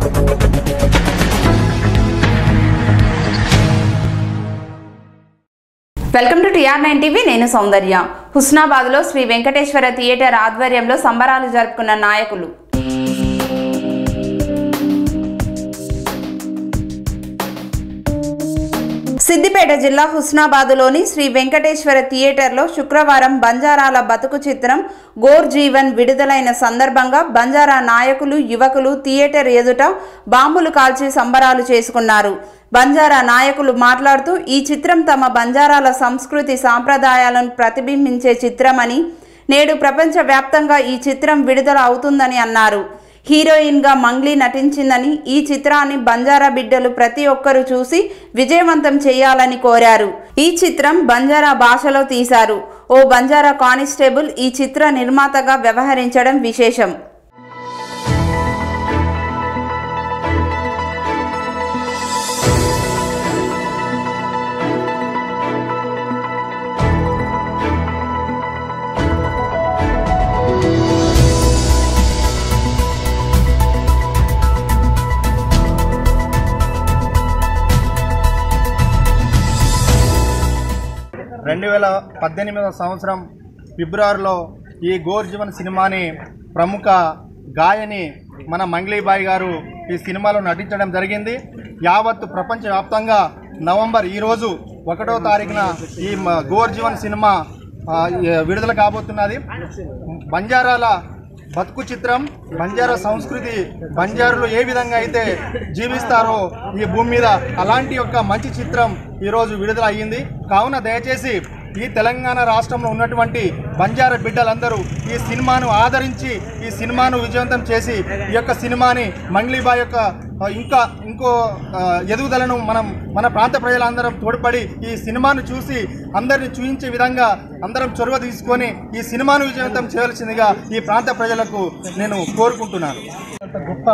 Welcome to TR nine TV నేను సౌందర్య హుస్నాబాద్లో Shri Venkateswara theatre ఆధ్వర్యంలో సంబరాలు జరుపుకున్న నాయకులు సిద్దిపేట జిల్లా హుస్నాబాదులోని శ్రీ వెంకటేశ్వర థియేటర్లో శుక్రవారం బంజారాల బతుకు చిత్రం గోర్ జీవన్ విడుదలైన సందర్భంగా బంజారా నాయకులు యువకులు థియేటర్ ఎదుట బాంబులు కాల్చి సంబరాలు చేసుకున్నారు బంజారా నాయకులు మాట్లాడుతూ ఈ చిత్రం తమ బంజారాల సంస్కృతి సాంప్రదాయాలను ప్రతిబింబించే చిత్రమని నేడు ప్రపంచవ్యాప్తంగా ఈ చిత్రం విడుదల అవుతుందని అన్నారు హీరోయిన్గా మంగ్లీ నటించిందని ఈ చిత్రాన్ని బంజారా బిడ్డలు ప్రతి ఒక్కరూ చూసి విజయవంతం చేయాలని కోరారు ఈ చిత్రం బంజారా భాషలో తీశారు ఓ బంజారా కానిస్టేబుల్ ఈ చిత్ర నిర్మాతగా వ్యవహరించడం విశేషం రెండు వేల పద్దెనిమిదవ సంవత్సరం ఫిబ్రవరిలో ఈ గోర్ జీవన్ సినిమాని ప్రముఖ గాయని మన మంగ్లీబాయి గారు ఈ సినిమాలో నటించడం జరిగింది యావత్ ప్రపంచవ్యాప్తంగా నవంబర్ ఈరోజు ఒకటో తారీఖున ఈ మ- గోర్ జీవన్ సినిమా ఆ, ఈ విడుదల కాబోతున్నది బంజారాల బతుకు చిత్రం బంజారా సంస్కృతి బంజారులు ఏ విధంగా అయితే జీవిస్తారో ఈ భూమి మీద అలాంటి యొక్క మంచి చిత్రం ఈరోజు విడుదల అయ్యింది కావున దయచేసి ఈ తెలంగాణ రాష్ట్రంలో ఉన్నటువంటి బంజారా బిడ్డలందరూ ఈ సినిమాను ఆదరించి ఈ సినిమాను విజయవంతం చేసి ఈ యొక్క సినిమాని మంగ్లీబాయ్ యొక్క ఆ, ఇంకా ఇంకో ఆ, ఎదుగుదలను మనం మన ప్రాంత ప్రజలందరం తోడ్పడి ఈ సినిమాను చూసి అందరిని చూపించే విధంగా అందరం చొరవ తీసుకొని ఈ సినిమాను విజయవంతం చేయవలసిందిగా ఈ ప్రాంత ప్రజలకు నేను కోరుకుంటున్నాను అంత గొప్ప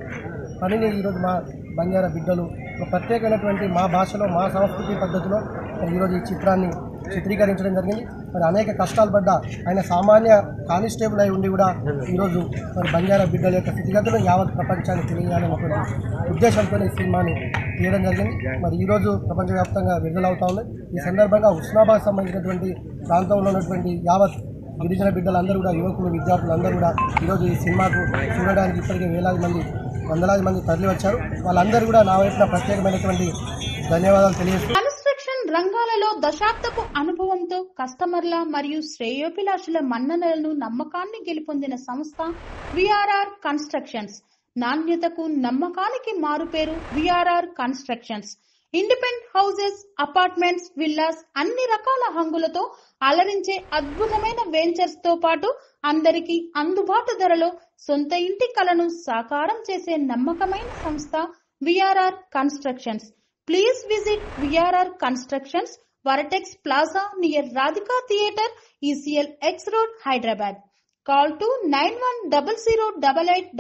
పనిని ఈరోజు మా బంజారా బిడ్డలు ఒక ప్రత్యేకమైనటువంటి మా భాషలో మా సంస్కృతి పద్ధతిలో మరి ఈరోజు ఈ చిత్రాన్ని చిత్రీకరించడం జరిగింది మరి అనేక కష్టాలు పడ్డ ఆయన సామాన్య కానిస్టేబుల్ అయి ఉండి కూడా ఈరోజు మరి బంజారా బిడ్డల యొక్క స్థితిగతులు యావత్ ప్రపంచానికి తెలియాలనేటువంటి ఉద్దేశంతో ఈ సినిమాని తీయడం జరిగింది మరి ఈరోజు ప్రపంచవ్యాప్తంగా విడుదలవుతా ఉంది ఈ సందర్భంగా హుస్నాబాద్ సంబంధించినటువంటి ప్రాంతంలో ఉన్నటువంటి యావత్ గిరిజన బిడ్డలందరూ కూడా యువకులు విద్యార్థులు అందరూ కూడా ఈరోజు ఈ సినిమాకు చూడడానికి ఇప్పటికే వేలాది మంది వందలాది మంది తరలి వచ్చారు వాళ్ళందరూ కూడా నా వైపున ప్రత్యేకమైనటువంటి ధన్యవాదాలు తెలియజేస్తూ కన్స్ట్రక్షన్ రంగాలలో దశాబ్దపు అనుభవంతో కస్టమర్ల మరియు శ్రేయోభిలాషుల మన్ననలను నమ్మకాన్ని గెలుపొందిన సంస్థ విఆర్ఆర్ కన్స్ట్రక్షన్స్ నాణ్యతకు నమ్మకానికి మారుపేరు VRR constructions independent houses apartments villas అన్ని రకాల హంగులతో అలరించే అద్భుతమైన వెంచర్స్ తో పాటు అందరికీ అందుబాటు ధరలో సొంత ఇంటి కలను సాకారం చేసే నమ్మకమైన సంస్థ VRR constructions Please visit VRR Constructions, Varatex Plaza near Radhika Theatre, ECL X Road, Hyderabad. Call to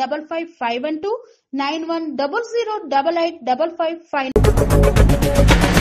9100885551 91008855